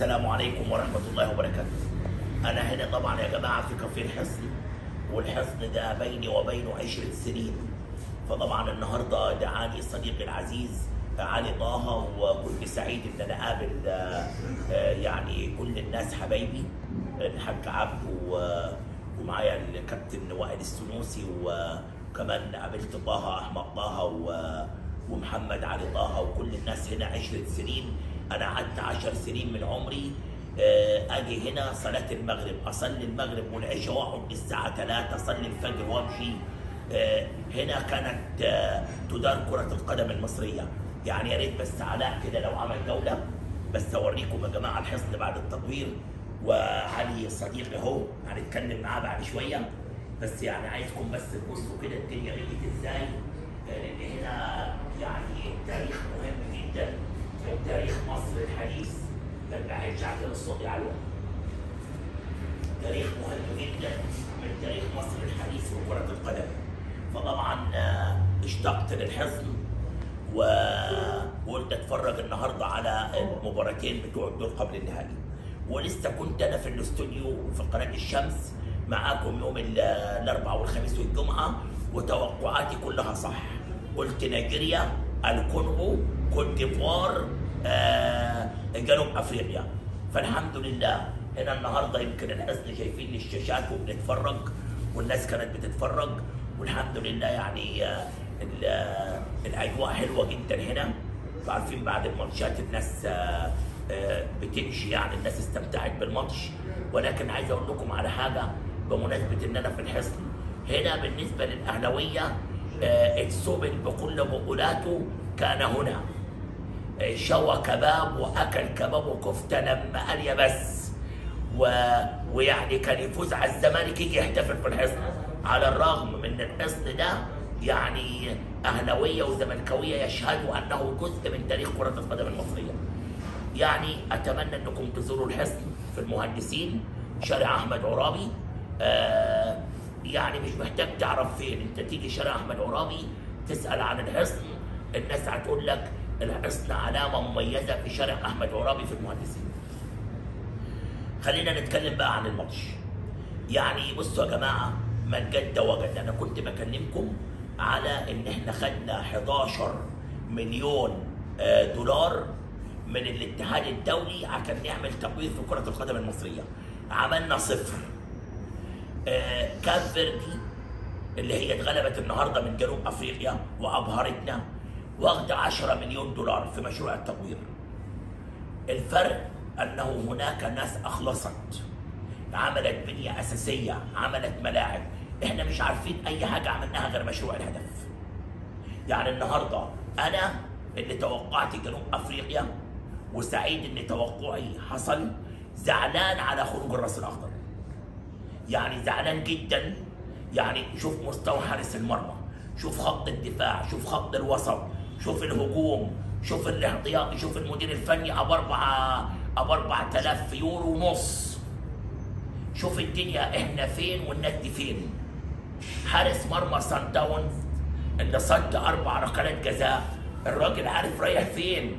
السلام عليكم ورحمة الله وبركاته. أنا هنا طبعا يا جماعة في كافيه الحصن والحصن ده بيني وبينه عشرة سنين. فطبعا النهارده دعاني صديقي العزيز علي طه وكنت سعيد ان انا اقابل آه، آه، يعني كل الناس حبايبي الحاج عبد و- ومعايا الكابتن وائل السنوسي وكمان قابلت طه احمد طه و- ومحمد علي طه وكل الناس هنا عشرة سنين انا قعدت عشر سنين من عمري آه، اجي هنا صلاه المغرب اصلي المغرب والعشاء واقعد للساعه 3 اصلي الفجر وامشي آه، هنا كانت آه، تدار كره القدم المصريه يعني يا ريت بس علاء كده لو عمل جوله بس اوريكم يا جماعه الحصن بعد التطوير وعلي صديقي اهو هنتكلم معاه بعد شويه بس يعني عايزكم بس تبصوا كده الدنيا بقت ازاي آه، لان هنا يعني تاريخ مهم جدا من تاريخ مصر الحديث ما بعدش عشان الصوت يعلو تاريخ مهم جدا من تاريخ مصر الحديث في كرة القدم فطبعا آه، اشتقت للحصن و- وقلت اتفرج النهارده على المباراتين بتوع الدور قبل النهائي ولسه كنت انا في الاستوديو في قناه الشمس معاكم يوم ال- الاربعاء والخميس والجمعه وتوقعاتي كلها صح قلت نيجيريا الكونغو كوت ديفوار آه، جنوب افريقيا فالحمد لله هنا النهارده يمكن الحزن شايفين الشاشات وبنتفرج والناس كانت بتتفرج والحمد لله يعني آه، ال- آه، الاجواء حلوه جدا هنا انتوا عارفين بعد الماتشات الناس آه، آه، بتمشي يعني الناس استمتعت بالماتش ولكن عايز اقول لكم على حاجه بمناسبه ان انا في الحصن هنا بالنسبه للاهلاويه آه، اتسبل بكل بقولاته كان هنا شوى كباب واكل كباب وكفته لما قال يا بس و... ويعني كان يفوز على الزمالك يجي يحتفل في الحصن على الرغم من الحصن ده يعني اهلاويه وزملكاويه يشهدوا انه جزء من تاريخ كره القدم المصريه. يعني اتمنى انكم تزوروا الحصن في المهندسين شارع احمد عرابي آه يعني مش محتاج تعرف فين انت تيجي شارع احمد عرابي تسال عن الحصن الناس هتقول لك الحصن علامه مميزه في شارع احمد عرابي في المهندسين خلينا نتكلم بقى عن الماتش يعني بصوا يا جماعه من جد وجد انا كنت بكلمكم على ان احنا خدنا 11 مليون آه، دولار من الاتحاد الدولي عشان نعمل تطوير في كره القدم المصريه عملنا صفر آه، كاب فيردي اللي هي اتغلبت النهارده من جنوب افريقيا وابهرتنا واخده 10 مليون دولار في مشروع التطوير الفرق انه هناك ناس اخلصت عملت بنيه اساسيه عملت ملاعب احنا مش عارفين اي حاجه عملناها غير مشروع الهدف يعني النهارده انا اللي توقعت جنوب افريقيا وسعيد ان توقعي حصل زعلان على خروج الراس الاخضر يعني زعلان جدا يعني شوف مستوى حارس المرمى شوف خط الدفاع شوف خط الوسط شوف الهجوم شوف الاحتياطي شوف المدير الفني ابو اربعة ابو 4000 يورو ونص شوف الدنيا احنا فين والناس دي فين حارس مرمى سان داونز اللي صد اربع ركلات جزاء الراجل عارف رايح فين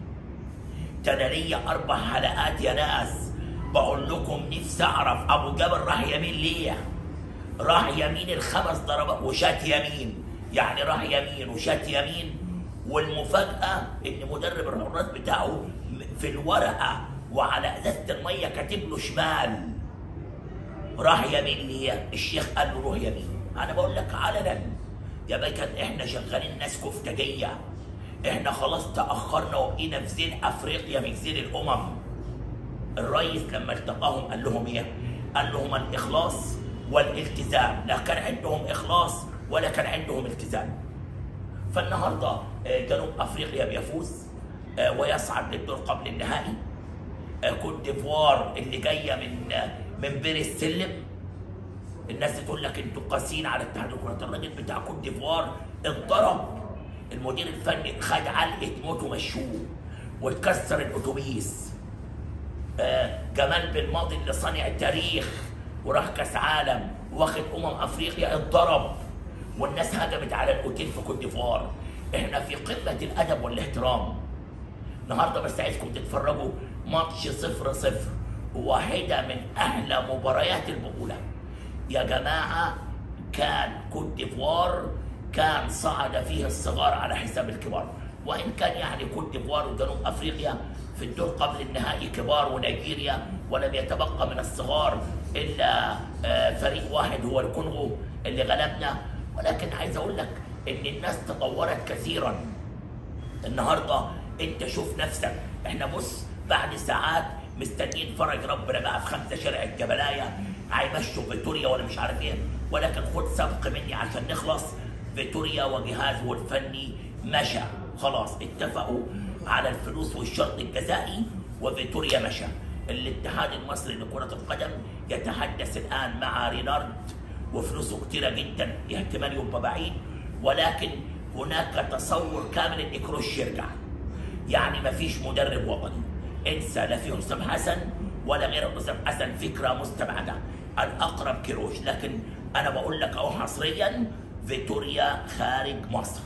تنانية أربع حلقات يا ناس بقول لكم نفسي أعرف أبو جبل راح يمين ليه؟ راح يمين الخمس ضربات وشات يمين يعني راح يمين وشات يمين والمفاجأة إن مدرب الحراس بتاعه في الورقة وعلى إزازة المية كاتب له شمال راح يمين ليه؟ الشيخ قال له روح يمين أنا بقول لك علنا يا بكت إحنا شغالين ناس كفتاجية إحنا خلاص تأخرنا وبقينا في زين أفريقيا مش زين الأمم الرئيس لما التقاهم قال لهم ايه؟ قال لهم الاخلاص والالتزام، لا كان عندهم اخلاص ولا كان عندهم التزام. فالنهارده آه، جنوب افريقيا بيفوز آه، ويصعد للدور قبل النهائي. آه، كوت ديفوار اللي جايه من آه، من بير السلم الناس تقول لك انتوا قاسيين على اتحاد الكره الراجل بتاع كوت ديفوار اتضرب المدير الفني خد علقه موت ومشوه واتكسر الاتوبيس آه، جمال بن ماضي اللي صانع تاريخ وراح كاس عالم واخد امم افريقيا اتضرب والناس هجمت على الاوتيل في كوت ديفوار احنا في قمه الادب والاحترام النهارده بس عايزكم تتفرجوا ماتش صفر صفر واحده من احلى مباريات البطوله يا جماعه كان كوت ديفوار كان صعد فيه الصغار على حساب الكبار وان كان يعني كوت ديفوار وجنوب افريقيا في الدور قبل النهائي كبار ونيجيريا ولم يتبقى من الصغار الا آه، فريق واحد هو الكونغو اللي غلبنا ولكن عايز اقول لك ان الناس تطورت كثيرا النهارده انت شوف نفسك احنا بص بعد ساعات مستنيين فرج ربنا بقى في خمسه شارع الجبلايه هيمشوا فيتوريا ولا مش عارف ايه ولكن خد سبق مني عشان نخلص فيتوريا وجهازه الفني مشى خلاص اتفقوا على الفلوس والشرط الجزائي وفيتوريا مشى الاتحاد المصري لكرة القدم يتحدث الآن مع رينارد وفلوسه كتيرة جدا احتمال يبقى بعيد ولكن هناك تصور كامل ان كروش يرجع يعني ما فيش مدرب وطني انسى لا في حسام حسن ولا غير حسام حسن فكره مستبعده الاقرب كروش لكن انا بقول لك اهو حصريا فيتوريا خارج مصر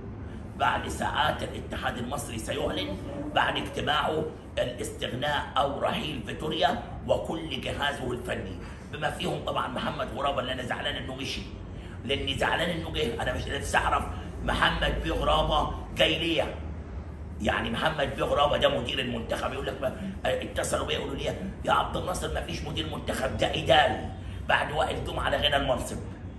بعد ساعات الاتحاد المصري سيعلن بعد اجتماعه الاستغناء او رحيل فيتوريا وكل جهازه الفني بما فيهم طبعا محمد غرابه اللي انا زعلان انه مشي لاني زعلان انه جه انا مش نفسي اعرف محمد بيه غرابه جاي ليه يعني محمد بيه غرابه ده مدير المنتخب يقول لك ما اتصلوا بيا يقولوا لي يا عبد الناصر ما فيش مدير منتخب ده اداري بعد وائل جمعه على غنى المنصب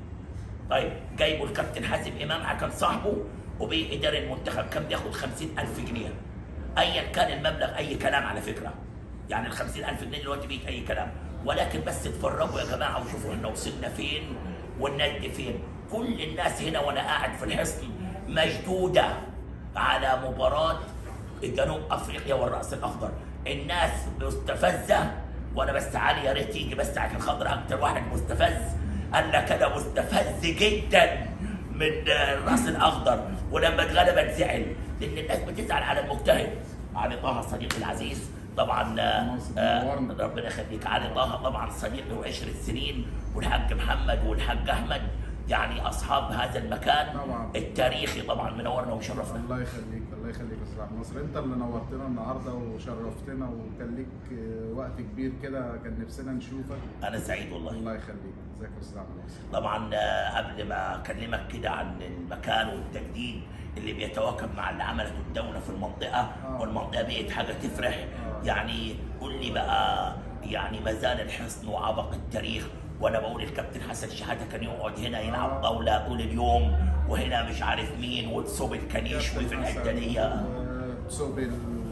طيب جايبوا الكابتن حازم امام كان صاحبه وبيه اداري المنتخب كان بياخد 50000 جنيه ايا كان المبلغ اي كلام على فكره يعني ال 50000 جنيه دلوقتي بقت اي كلام ولكن بس اتفرجوا يا جماعه وشوفوا احنا وصلنا فين والناس دي فين كل الناس هنا وانا قاعد في الحصن مشدوده على مباراه جنوب افريقيا والراس الاخضر الناس مستفزه وانا بس علي يا ريت يجي بس عشان خاطر اكتر واحد مستفز قال لك انا مستفز جدا من الراس الاخضر ولما اتغلب اتزعل لان الناس بتزعل على المجتهد علي طه صديقي العزيز طبعا آه، آه، ربنا يخليك علي طه طبعا صديقي وعشرة سنين والحاج محمد والحاج احمد يعني اصحاب هذا المكان طبعا. التاريخي طبعا منورنا وشرفنا الله يخليك الله يخليك يا استاذ عبد الناصر انت اللي نورتنا النهارده وشرفتنا وكان ليك آه، وقت كبير كده كان نفسنا نشوفك انا سعيد والله الله يخليك ازيك يا استاذ عبد الناصر طبعا آه، قبل ما اكلمك كده عن المكان والتجديد اللي بيتواكب مع اللي عملته الدوله في المنطقه آه. والمنطقه بقت حاجه تفرح آه. يعني قول لي بقى يعني ما زال الحصن وعبق التاريخ وانا بقول الكابتن حسن شحاته كان يقعد هنا يلعب آه. طاوله طول اليوم وهنا مش عارف مين وتصوب كان يشوي في الحته دي سوبل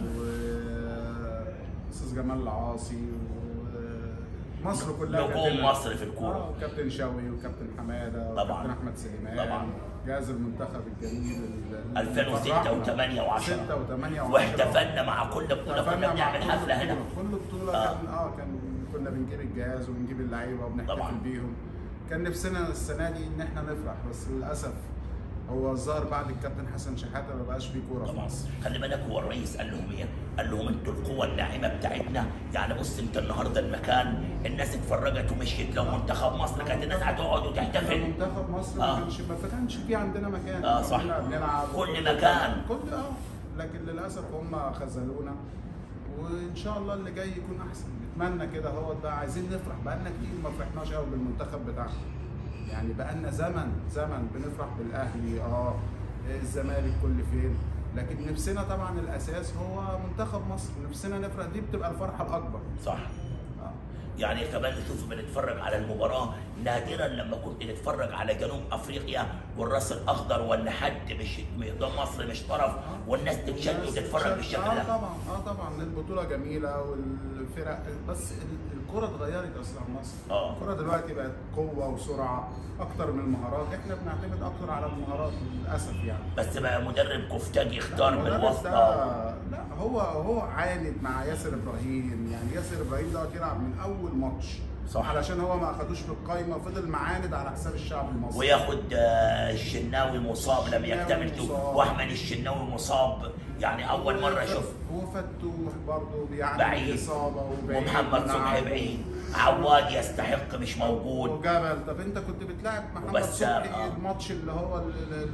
واستاذ جمال العاصي ومصر كلها نجوم كانت هنا. مصر في الكورة. اه وكابتن شوقي وكابتن حماده طبعاً. وكابتن احمد سليمان طبعاً. جهاز المنتخب الجميل ال- 2006 فرحنا. و8 و10 6 و8 و10 واحتفلنا مع كل بطوله كنا اتفقنا مع بنعمل كل حفله هنا بطولة. كل بطولة آه. كان اه كان كنا بنجيب الجهاز وبنجيب اللعيبة وبنحتفل طبعاً. بيهم كان نفسنا السنة دي إن احنا نفرح بس للأسف هو الظاهر بعد الكابتن حسن شحاتة ما بقاش فيه كورة في طبعا مصر خلي بالك هو الرئيس قال لهم ايه؟ قال لهم انتوا القوه الناعمه بتاعتنا يعني بص انت النهارده المكان الناس اتفرجت ومشيت لو منتخب مصر كانت الناس هتقعد وتحتفل منتخب مصر آه. ما كانش ما كانش في عندنا مكان آه، صح. كنا بنلعب كل مكان. كل اه لكن للأسف هم خذلونا وإن شاء الله اللي جاي يكون أحسن نتمنى كده هو بقى عايزين نفرح بقالنا كتير ما فرحناش قوي بالمنتخب بتاعنا يعني بقالنا زمن زمن بنفرح بالاهلي اه الزمالك كل فين لكن نفسنا طبعا الاساس هو منتخب مصر نفسنا نفرح دي بتبقى الفرحه الاكبر صح آه. يعني كمان نشوف بنتفرج على المباراه نادرا لما كنت نتفرج على جنوب افريقيا والراس الاخضر ولا حد مش ده مصر مش طرف والناس تتشد وتتفرج بالشكل اه ده طبعا اه طبعا البطوله جميله والفرق بس ال- الكره اتغيرت يا استاذ نصر آه. الكره دلوقتي بقت قوه وسرعه اكتر من المهارات احنا بنعتمد اكتر على المهارات للاسف يعني بس بقى مدرب كفتاجي اختار من المدرب الوسط ده آه. لا هو هو عاند مع ياسر ابراهيم يعني ياسر ابراهيم ده يلعب من اول ماتش صح. علشان هو ما اخدوش في القايمه فضل معاند على حساب الشعب المصري وياخد آه، الشناوي مصاب لم الشناوي يكتمل تو- مصاب. واحمد الشناوي مصاب يعني اول مره اشوف وفتوح برضه بيعاني بعيد. من اصابه وبعيد ومحمد صبحي نعم. بعيد عواد يستحق مش موجود وجبل طب انت كنت بتلاعب محمد وبسام، صبحي آه. الماتش اللي هو ال- ال- ال-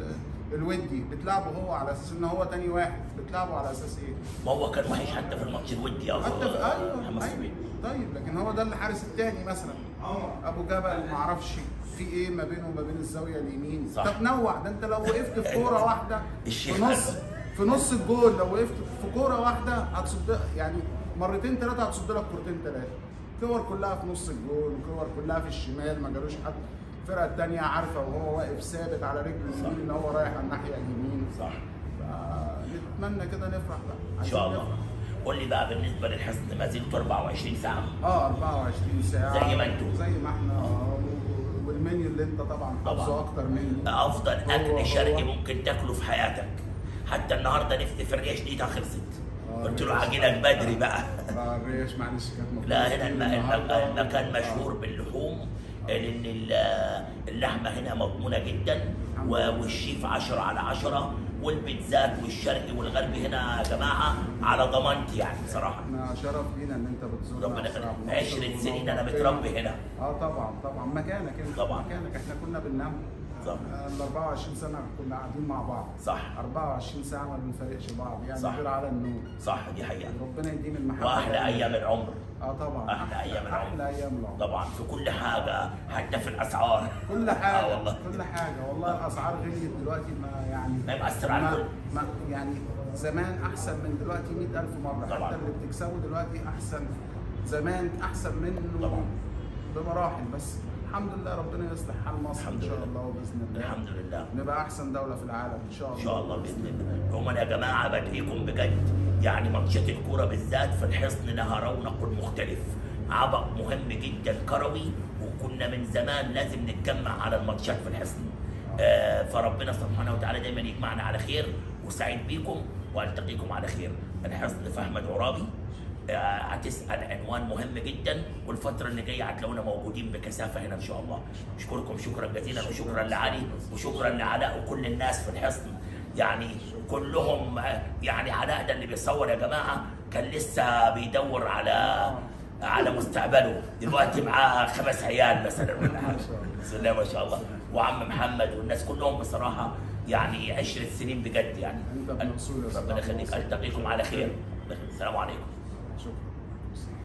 الودي بتلعبه هو على اساس ان هو تاني واحد بتلعبه على اساس ايه؟ ما هو كان وحش حتى في الماتش الودي يا حتى في ايوه محمد أيوة. صبحي طيب لكن هو ده الحارس التاني مثلا ابو جبل ما اعرفش في ايه ما بينه وما بين الزاويه اليمين صح. طب نوع ده انت لو وقفت في كوره واحده الشيخ في نص أحمد. في نص الجول لو وقفت في كوره واحده هتصد يعني مرتين ثلاثه هتصد لك كورتين ثلاثه كور كلها في نص الجول وكور كلها في الشمال ما جالوش حد الفرقه الثانيه عارفه وهو واقف ثابت على رجله صح. اليمين ان هو رايح على الناحيه اليمين صح فنتمنى كده نفرح بقى ان عايزين شاء الله نفرح. قول لي بقى بالنسبه للحصن ما زلتوا 24 ساعه اه 24 ساعة زي ما انتوا. زي ما احنا آه، والمنيو اللي انت طبعا حافظه طبعاً. اكتر مني افضل هو- اكل شرقي هو- ممكن تاكله في حياتك حتى النهارده نفسي في الريش دقيقه خلصت آه، قلت له الريش. عاجلك بدري بقى اه الريش معلش كانت مفروض لا هنا الم- الم- النهاردة. المكان آه. مشهور باللحوم لان ال- اللحمه هنا مضمونه جدا و- والشيف 10 على 10 والبيتزات والشرقي والغربي هنا يا جماعه على ضمانتي يعني بصراحه احنا شرف لينا ان انت بتزورنا ربنا في يخليك. مصر عشرة سنين أنا ونورتنا. متربي هنا. اه طبعا طبعا مكانك انت طبعاً. مكانك احنا كنا بننام صح. آه، ال 24 سنه كنا قاعدين مع بعض صح 24 ساعه ما بنفارقش بعض يعني صح. غير على النوم صح دي حقيقه ربنا يديم المحبه واحلى ايام العمر اه طبعا أحلى أيام العمر. احلى ايام العمر طبعا في كل حاجه حتى في الاسعار كل اه حاجه والله كل حاجه والله الاسعار غليت دلوقتي ما يعني ما يأثر على ما- الكل. ما يعني زمان احسن من دلوقتي 100000 مره طبعاً. حتى اللي بتكسبه دلوقتي احسن زمان احسن منه طبعاً. بمراحل بس الحمد لله ربنا يصلح حال مصر الحمد ان شاء لله. الله وباذن الله الحمد لله نبقى احسن دوله في العالم ان شاء الله ان شاء الله باذن الله عموما يا جماعه بدعيكم بجد يعني ماتشات الكوره بالذات في الحصن لها رونق مختلف عبق مهم جدا كروي وكنا من زمان لازم نتجمع على الماتشات في الحصن آه فربنا سبحانه وتعالى دايما يجمعنا على خير وسعيد بيكم والتقيكم على خير الحصن في احمد عرابي آه، هتسال عنوان مهم جدا والفتره اللي جايه هتلاقونا موجودين بكثافه هنا ان شاء الله اشكركم شكرا جزيلا وشكرا لعلي وشكرا لعلاء وكل الناس في الحصن يعني كلهم آه، يعني علاء ده اللي بيصور يا جماعه كان لسه بيدور على على مستقبله دلوقتي معاه خمس عيال مثلا ولا حاجه بسم الله ما شاء الله وعم محمد والناس كلهم بصراحه يعني عشرة سنين بجد يعني انت ابن اصول يا ربنا يخليك التقيكم على خير السلام عليكم شكرا